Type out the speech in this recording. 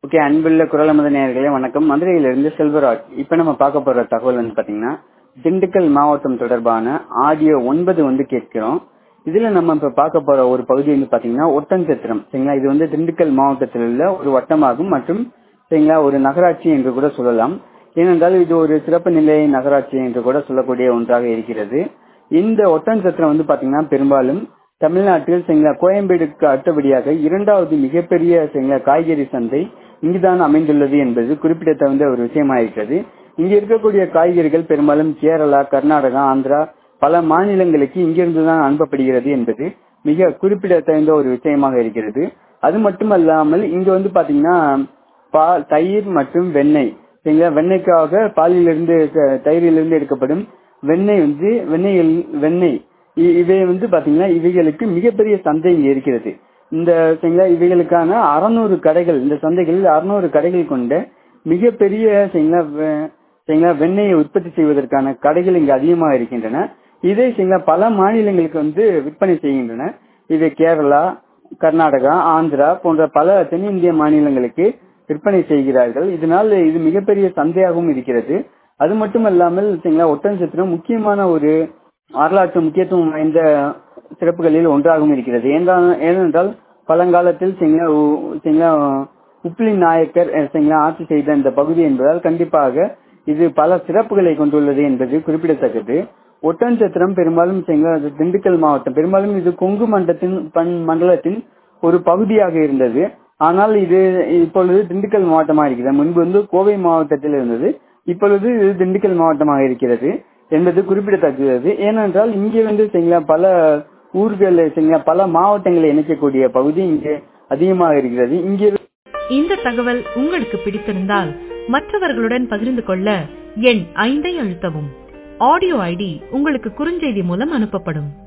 okay அன்புள்ள குரலமத நேயர்களே வணக்கம் மதுரையிலிருந்து செல்வராஜ் இப்ப நம்ம பார்க்க போற தகவல் வந்து பாத்தீங்கன்னா திண்டுக்கல் மாவட்டம் தொடர்பான ஆடியோ ஒன்பது வந்து கேட்கிறோம் இதுல நம்ம இப்ப பார்க்க போற ஒரு பகுதி வந்து பாத்தீங்கன்னா ஒட்டன்சத்திரம் சரிங்களா இது வந்து திண்டுக்கல் மாவட்டத்தில் உள்ள ஒரு வட்டமாகும் மற்றும் சரிங்களா ஒரு நகராட்சி என்று கூட சொல்லலாம் ஏனென்றால் இது ஒரு சிறப்பு நிலை நகராட்சி என்று கூட சொல்லக்கூடிய ஒன்றாக இருக்கிறது இந்த ஒட்டன்சத்திரம் வந்து பாத்தீங்கன்னா பெரும்பாலும் தமிழ்நாட்டில் சரிங்களா கோயம்பேடுக்கு அடுத்தபடியாக இரண்டாவது மிகப்பெரிய சரிங்களா காய்கறி சந்தை இங்குதான் அமைந்துள்ளது என்பது குறிப்பிடத்தகுந்த ஒரு விஷயமா இருக்கிறது இங்க இருக்கக்கூடிய காய்கறிகள் பெரும்பாலும் கேரளா கர்நாடகா ஆந்திரா பல மாநிலங்களுக்கு இங்கிருந்து தான் அனுப்பப்படுகிறது என்பது மிக குறிப்பிடத்தகுந்த ஒரு விஷயமாக இருக்கிறது அது மட்டுமல்லாமல் இங்க வந்து பாத்தீங்கன்னா பால் தயிர் மற்றும் வெண்ணெய் சரிங்களா வெண்ணெய்க்காக பாலிலிருந்து தயிரிலிருந்து எடுக்கப்படும் வெண்ணெய் வந்து வெண்ணெய் வெண்ணெய் இவை வந்து பாத்தீங்கன்னா இவைகளுக்கு மிகப்பெரிய சந்தை இங்க இருக்கிறது இந்த சரிங்களா இவைகளுக்கான அறுநூறு கடைகள் இந்த சந்தைகளில் அறுநூறு கடைகள் கொண்ட மிகப்பெரிய சரிங்களா சரிங்களா வெண்ணெயை உற்பத்தி செய்வதற்கான கடைகள் இங்கு அதிகமாக இருக்கின்றன இதே சரிங்களா பல மாநிலங்களுக்கு வந்து விற்பனை செய்கின்றன இது கேரளா கர்நாடகா ஆந்திரா போன்ற பல தென்னிந்திய மாநிலங்களுக்கு விற்பனை செய்கிறார்கள் இதனால் இது மிகப்பெரிய சந்தையாகவும் இருக்கிறது அது மட்டுமல்லாமல் சரிங்களா ஒட்டன்சத்திரம் முக்கியமான ஒரு வரலாற்று முக்கியத்துவம் வாய்ந்த சிறப்புகளில் ஒன்றாகவும் இருக்கிறது ஏனென்றால் பழங்காலத்தில் சரிங்களா உப்ளின் நாயக்கர் சரிங்களா ஆட்சி செய்த இந்த பகுதி என்பதால் கண்டிப்பாக இது பல சிறப்புகளை கொண்டுள்ளது என்பது குறிப்பிடத்தக்கது ஒட்டன்சத்திரம் பெரும்பாலும் திண்டுக்கல் மாவட்டம் பெரும்பாலும் இது கொங்கு மண்டலத்தின் மண்டலத்தின் ஒரு பகுதியாக இருந்தது ஆனால் இது இப்பொழுது திண்டுக்கல் மாவட்டமாக இருக்கிறது முன்பு வந்து கோவை மாவட்டத்தில் இருந்தது இப்பொழுது இது திண்டுக்கல் மாவட்டமாக இருக்கிறது என்பது குறிப்பிடத்தக்கது ஏனென்றால் இங்கே வந்து சரிங்களா பல ஊர்கள் சரிங்களா பல மாவட்டங்களை இணைக்கக்கூடிய பகுதி இங்கே அதிகமாக இருக்கிறது இங்கே இந்த தகவல் உங்களுக்கு பிடித்திருந்தால் மற்றவர்களுடன் பகிர்ந்து கொள்ள எண் ஐந்தை அழுத்தவும் ஆடியோ ஐடி உங்களுக்கு குறுஞ்செய்தி மூலம் அனுப்பப்படும்